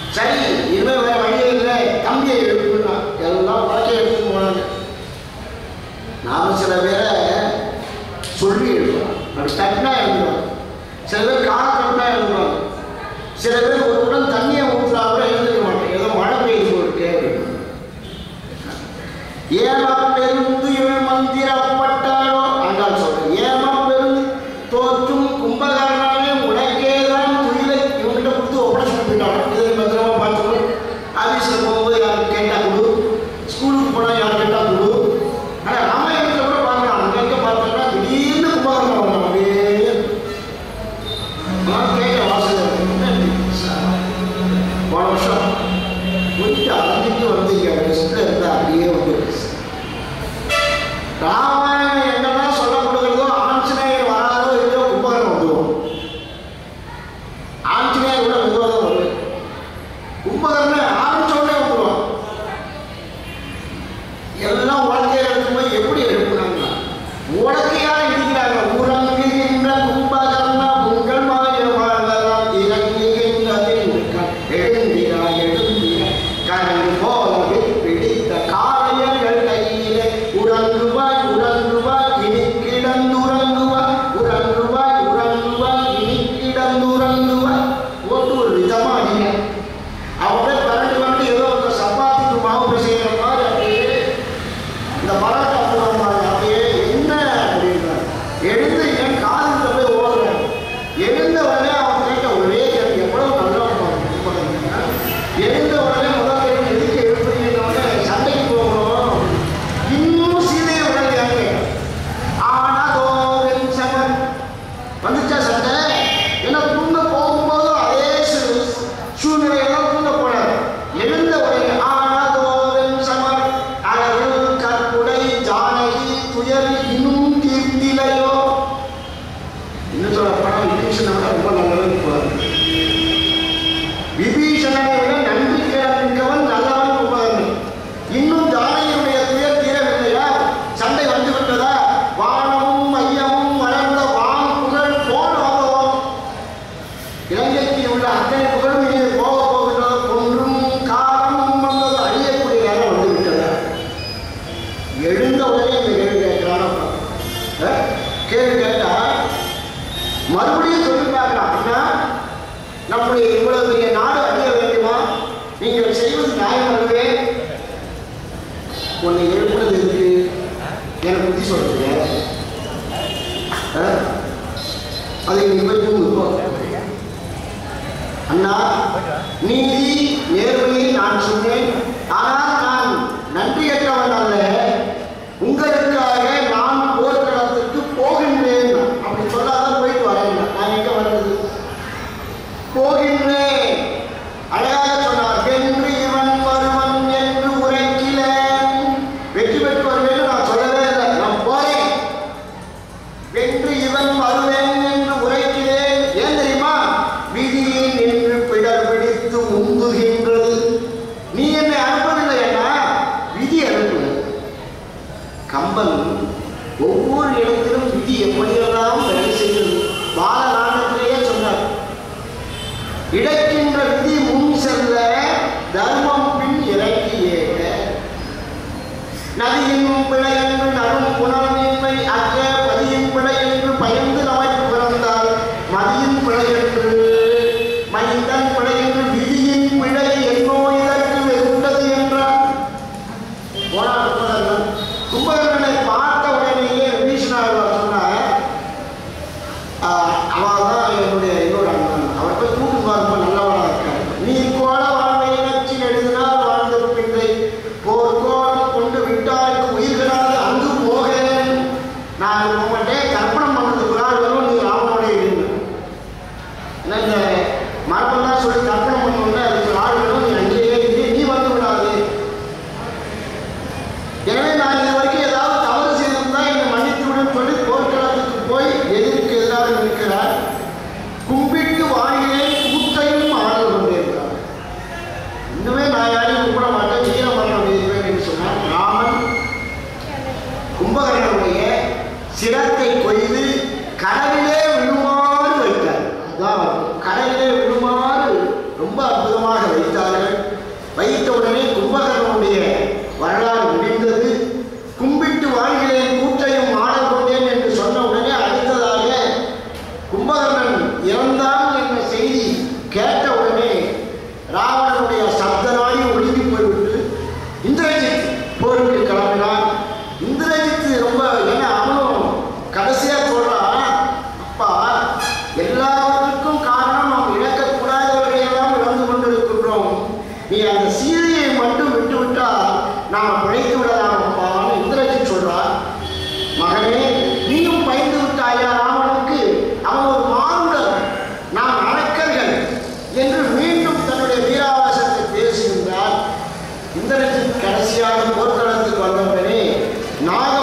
சரி இனிமே வேற வழியே இல்லை தம்பியை எழுப்புனா எல்லாம் வழக்கை எடுத்து போனாங்க நாம சில பேரை சொல்லி எழுதுவோம் அப்படி தட்டினா எழுதுவாங்க சில பேர் கால தட்டினா எழுதுவாங்க சில பேர் ஒரு உடன் தண்ணியை ஊற்றுறா கூட எழுதிக்க மாட்டேன் ஏதோ மழை பெய்யுது போட்டு ஏம பெருந்துயில் மந்திரப்பட்டாரோ அன்றால் சொல்றேன் ஏம பெரும் தோற்றும் கும்பகர்ணனே உனக்கேதான் துயிலை இவங்கிட்ட கொடுத்து ஒப்படைச்சு போயிட்டாங்க இதை பத்திரமா பார்த்துக்கணும் ஆஃபீஸில் போகும்போது யாருக்கு கேட்டா கொடு ஸ்கூலுக்கு போனால் யார் கேட்டா கொடு ஆனால் ராமாயணத்தில் கூட பார்க்கலாம் அங்கே எங்கே பார்த்தோம்னா திடீர்னு கும்பகர்ணம் வரலாம் அப்படியே நான் கேட்க வாசல் போன வருஷம் கொஞ்சம் அலைஞ்சிட்டு வந்தீங்க ரெஸ்ட்ல இருந்தா அப்படியே வந்து ராமாயணம் என்னெல்லாம் சொல்ல கொடுக்குறதோ ஆஞ்சநேயர் வராதோ இல்லையோ கும்பகரம் வந்துடும் ஆஞ்சநேயர் கூட மெதுவாக தான் வருது கும்பகர்ணன் ஆரம்பிச்ச உடனே வந்துடுவான் எல்லாம் உலகையை எடுத்து போய் எப்படி எழுப்புனாங்க உலகையால் இடிக்கிறாங்க உறங்குகின்ற கும்பகர்ணா உங்கள் மாய வாழலாம் இறங்குகின்றதில் எழுந்திரா எழுந்திரா கரண்டு போல பிடித்த காளையர்கள் கையிலே உறங்குவாய் உறங்குவாய் இனி கிடந்துறங்குவாய் உறங்குவாய் உறங்குவாய் இனி கிடந்துறங்குவாய் போட்டு ஒரு விதமா அடிங்க அப்படியே பரண்டு வந்து ஏதோ ஒரு சப்பாத்திக்கு மாவு பிசைகிற மாதிரி அப்படியே இந்த பரோட்டா போடுறாங்க அப்படியே என்ன அப்படின்றாங்க எழுந்து என் காதுல போய் ஓடுறாங்க எழுந்த உடனே அவன் கேட்ட ஒரே கேள்வி எவ்வளவு நல்லவன் எழுந்த உடனே முதல் கேள்வி எதுக்கு எழுப்புறீங்க உடனே சண்டைக்கு போகணும் இன்னும் சீதையை உடனே ஆனாதோரின் சமன் வந்துச்சா சண்டை ஏன்னா தூங்க போகும்போதும் அதே சூ- சூழ்நிலையெல்லாம் தூங்க போனார் எழுந்த உடனே ஆனாதோரின் சமன் அழகு கற்புடை ஜானகி துயர் இன்னும் தீர்த்திலையோ இன்னும் சொல்ல படம் விபீஷனை விட ரொம்ப நல்லவன் போவார் விபீஷணனை விட நன்றி மிக்கவன் நல்லவன் கும்பகர்ணன் இன்னும் ஜானகியுடைய துயர் தீரவில்லையா சண்டை வந்து விட்டதா வானமும் மையமும் வளர்ந்த வான் புகழ் போன அனுபவம் இலங்கைக்கு உள்ள அத்தனை புகழும் இனி போக போகின்றது ஒன்றும் காலமும் வந்தது அழியக்கூடிய நேரம் வந்து விட்டதா எழுந்த உடனே இந்த கேள்வி கேட்கிறான் கேள்வி கேட்டா மறுபடியும் சொல்லி பார்க்கலாம் அப்படின்னா நம்முடைய இவ்வளவு பெரிய நாடு அழிய வேண்டுமா நீங்கள் செய்வது நியாயம் அல்லவே உன்னை எழுப்புனது இருக்கு எனக்கு புத்தி சொல்றீங்க ஆ? அதை நீ போய் தூங்கு போ. அண்ணா நீதி நேர்மையை நான் சொன்னேன் ஆனால் நான் நன்றியற்றவன் அல்ல உங்களுக்காக நான் போர்க்களத்துக்கு போகின்றேன் அப்படி சொல்லாதான் போயிட்டு வரேன் நான் எங்க வர்றது போகின்றேன் அழகாக சொன்னார் வென்று இவன் வருவன் என்று உரைக்கிலேன் வெற்றி பெற்று வருவேன் நான் சொல்லவே இல்லை நான் போறேன் வென்று இவன் வருவேன் என்று உரைக்கிறேன் ஏன் தெரியுமா விதியில் நின்று பிடர் பிடித்து முந்துகின்றது நீ என்னை அனுப்பவில்லை என்ன விதி அனுப்புகிறது கம்பன் ஒவ்வொரு இடத்திலும் விதி எப்படியெல்லாம் வேலை செய்கிறது பால நாடகத்திலேயே சொன்னார் இழைக்கின்ற விதி முன் செல்ல தர்மம் பின் இறக்கி ஏக நதியின் பிழை என்று நரும் புனர்மின்மை அற்ற பதியின் பிழை என்று பயந்து நமக்கு பிறந்தால் மதியின் பிழை என்று மைந்தன் பிழை என்று விதியின் பிழை என்னோ இதற்கு வெறுண்டது என்றார் போனார் கும்பகர்ணன் கும்பகர்ணனை பார்த்த உடனேயே விபீஷணாழ்வார் சொன்னார் அவன் தான் என்னுடைய என்னோட அண்ணன் அவர் போய் கூட்டு ரொம்ப நல்லவனா இருக்கார் நீ கோல வாழ்வை நச்சில் எழுதினால் வாழ்ந்த பிள்ளை போர் கோலம் கொண்டு விட்டாய்க்கு உயிர்களால் ரொம்ப அற்புதமாக வைத்தார்கள் வைத்த உடனே கும்பகர்ணனுடைய வரலாறு முடிந்தது கும்பிட்டு வாழ்கிறேன் கூற்றையும் ஆடல் கொண்டேன் என்று சொன்ன உடனே அடுத்ததாக கும்பகர்ணன் இறந்தான் என்ற செய்தி கேட்ட உடனே ராவணனுடைய சப்தனாடி ஒழுங்கி போய்விட்டு இந்திரஜித் போருக்கு கிளம்பினான் இந்திரஜித் ரொம்ப ஏன்னா அவனும் கடைசியா சொல்றான் அப்பா எல்லாவற்றுக்கும் காரணம் நாம் இழக்கக்கூடாதவர்களை எல்லாம் இழந்து கொண்டிருக்கின்றோம் நீ அந்த சீதையை மட்டும் விட்டு விட்டால் நாம் பிழைத்து விடலாம் அப்பான்னு இந்திரஜித் சொல்றான் மகனே நீயும் பயந்து விட்டாயா ராமனுக்கு அவன் ஒரு மானுடர் நாம் அரக்கர்கள் என்று மீண்டும் தன்னுடைய வீராவாசத்தை பேசுகின்றார் இந்திரஜித் கடைசியாக போர்க்களத்துக்கு வந்தவுடனே நாக